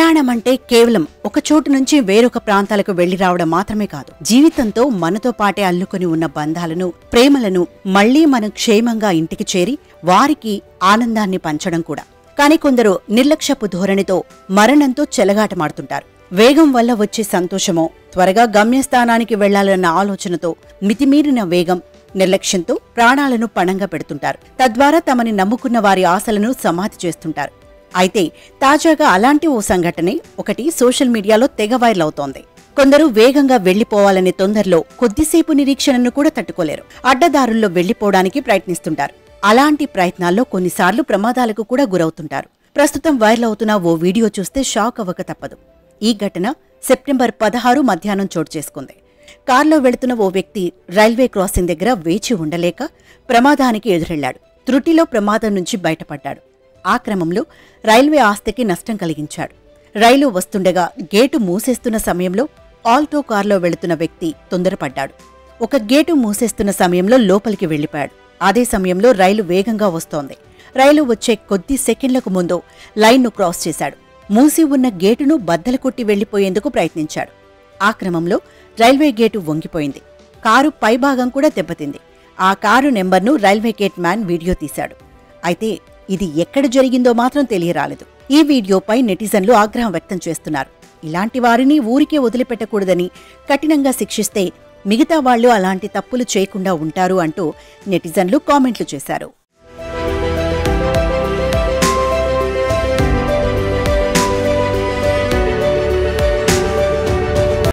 ప్రయాణం అంటే కేవలం ఒక చోటు నుంచి వేరొక ప్రాంతాలకు వెళ్లి రావడం మాత్రమే కాదు జీవితంతో మనతో పాటే అల్లుకొని ఉన్న బంధాలను ప్రేమలను మళ్లీ మనం క్షేమంగా ఇంటికి చేరి వారికి ఆనందాన్ని పంచడం కూడా కానీ కొందరు నిర్లక్ష్యపు ధోరణితో మరణంతో చెలగాటమాడుతుంటారు వేగం వల్ల వచ్చే సంతోషమో త్వరగా గమ్యస్థానానికి వెళ్లాలన్న ఆలోచనతో మితిమీరిన వేగం నిర్లక్ష్యంతో ప్రాణాలను పణంగా పెడుతుంటారు తద్వారా తమని నమ్ముకున్న వారి ఆశలను సమాధి చేస్తుంటారు అయితే తాజాగా అలాంటి ఓ సంఘటనే ఒకటి సోషల్ మీడియాలో తెగ వైరల్ అవుతోంది కొందరు వేగంగా వెళ్లిపోవాలనే తొందరలో కొద్దిసేపు నిరీక్షణను కూడా తట్టుకోలేరు అడ్డదారుల్లో వెళ్లిపోవడానికి ప్రయత్నిస్తుంటారు అలాంటి ప్రయత్నాల్లో కొన్నిసార్లు ప్రమాదాలకు కూడా గురవుతుంటారు ప్రస్తుతం వైరల్ అవుతున్న ఓ వీడియో చూస్తే షాక్ అవ్వక తప్పదు ఈ ఘటన సెప్టెంబర్ పదహారు మధ్యాహ్నం చోటు చేసుకుంది కారులో వెళుతున్న ఓ వ్యక్తి రైల్వే క్రాసింగ్ దగ్గర వేచి ఉండలేక ప్రమాదానికి ఎదురెళ్లాడు త్రుటిలో ప్రమాదం నుంచి బయటపడ్డాడు ఆ క్రమంలో రైల్వే ఆస్తికి నష్టం కలిగించాడు రైలు వస్తుండగా గేటు మూసేస్తున్న సమయంలో ఆల్టో కారులో వెళుతున్న వ్యక్తి తొందరపడ్డాడు ఒక గేటు మూసేస్తున్న సమయంలో లోపలికి వెళ్లిపోయాడు అదే సమయంలో రైలు వేగంగా వస్తోంది రైలు వచ్చే కొద్ది సెకండ్లకు ముందు లైన్ను క్రాస్ చేశాడు మూసి ఉన్న గేటును బద్దలు కొట్టి వెళ్లిపోయేందుకు ప్రయత్నించాడు ఆ క్రమంలో రైల్వే గేటు వంగిపోయింది కారు పైభాగం కూడా దెబ్బతింది ఆ కారు నెంబర్ను రైల్వే గేట్ మ్యాన్ వీడియో తీశాడు అయితే ఇది ఎక్కడ జరిగిందో మాత్రం తెలియరాలేదు ఈ వీడియోపై నెటిజన్లు ఆగ్రహం వ్యక్తం చేస్తున్నారు ఇలాంటి వారిని ఊరికే వదిలిపెట్టకూడదని కఠినంగా శిక్షిస్తే మిగతా వాళ్ళు అలాంటి తప్పులు చేయకుండా ఉంటారు అంటూ నెటిజన్లు కామెంట్లు చేశారు